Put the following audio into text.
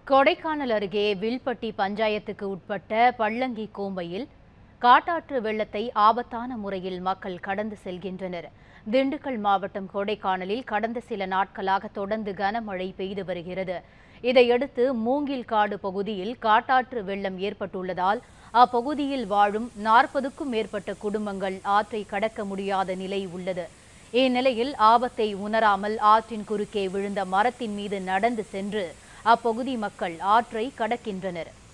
கொடைக்கானல் அருகே வில்பட்டி பஞ்சாயத்துக்கு உட்பட்ட பள்ளங்கி கோம்பையில் காட்டாற்று வெள்ளத்தை ஆபத்தான முறையில் மக்கள் கடந்து செல்கின்றனர் திண்டுக்கல் மாவட்டம் கொடைக்கானலில் கடந்த சில நாட்களாக தொடர்ந்து கனமழை பெய்து வருகிறது இதையடுத்து மூங்கில்காடு பகுதியில் காட்டாற்று வெள்ளம் ஏற்பட்டுள்ளதால் அப்பகுதியில் வாழும் நாற்பதுக்கும் மேற்பட்ட குடும்பங்கள் ஆற்றை கடக்க முடியாத நிலை உள்ளது இந்நிலையில் ஆபத்தை உணராமல் ஆற்றின் குறுக்கே விழுந்த மரத்தின் மீது நடந்து சென்று அப்பகுதி மக்கள் ஆற்றை கடக்கின்றனர்